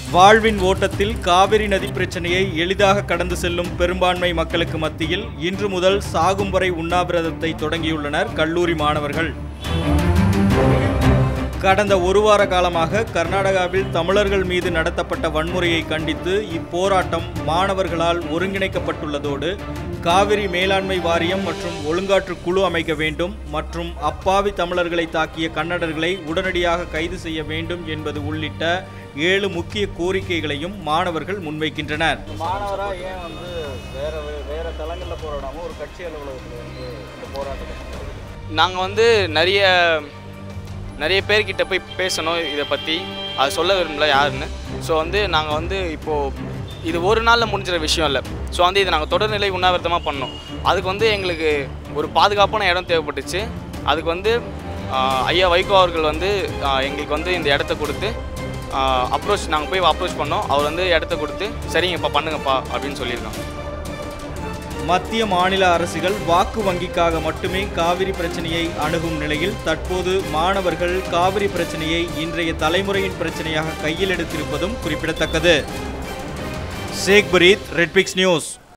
வாழ்வின் ஓட்டத்தில் காவிரி நதி பிரச்சனையை எளிதாக கடந்து செல்லும் பெரும்பான்மை மக்களுக்கு மத்தியில் இன்று முதல் சாகும் வரை உண்ணாவிரதத்தை தொடங்கியுள்ளனர் கல்லூரி மாணவர்கள் கடந்த ஒரு வார காலமாக கர்நாடகாவில் தமிழர்கள் மீது நடத்தப்பட்ட வன்முறையை கண்டித்து இப்போராட்டம் மாணவர்களால் ஒருங்கிணைக்கப்பட்டுள்ளதோடு காவிரி மேலாண்மை வாரியம் மற்றும் ஒழுங்காற்று குழு அமைக்க வேண்டும் மற்றும் அப்பாவி தமிழர்களை தாக்கிய கன்னடர்களை உடனடியாக கைது செய்ய வேண்டும் என்பது உள்ளிட்ட ஏழு முக்கிய கோரிக்கைகளையும் மாணவர்கள் முன்வைக்கின்றனர் மாணவராக ஏன் வந்து வேற வே- வேற தளங்களில் போராடாமல் ஒரு கட்சி அலுவலகத்தில் வந்து இந்த போராட்டத்தை பண்ணுறது நாங்கள் வந்து நிறைய நிறைய பேர்கிட்ட போய் பேசணும் இதை பற்றி அது சொல்ல விரும்பல யாருன்னு ஸோ வந்து நாங்கள் வந்து இப்போது இது ஒரு நாளில் முடிஞ்சிற விஷயம் இல்லை ஸோ வந்து இதை நாங்கள் தொடர்நிலை உண்ணாவிரதமாக பண்ணோம் அதுக்கு வந்து எங்களுக்கு ஒரு பாதுகாப்பான இடம் தேவைப்பட்டுச்சு அதுக்கு வந்து ஆஹ், ஐயா வைகோ அவர்கள் வந்து ஆஹ், எங்களுக்கு வந்து இந்த இடத்த கொடுத்து அப்ரோச் நாங்கள் போய் அப்ரோச் பண்ணோம் அவர் வந்து இடத்த கொடுத்து சரிங்கப்பா பண்ணுங்கப்பா அப்படின்னு சொல்லியிருக்காங்க மத்திய மாநில அரசுகள் வாக்கு வங்கிக்காக மட்டுமே காவிரி பிரச்சனையை அணுகும் நிலையில் தற்போது மாணவர்கள் காவிரி பிரச்சனையை இன்றைய தலைமுறையின் பிரச்சனையாக கையில் எடுத்திருப்பதும் குறிப்பிடத்தக்கது ஷேக் பரீத் ரெட்பிக்ஸ் நியூஸ்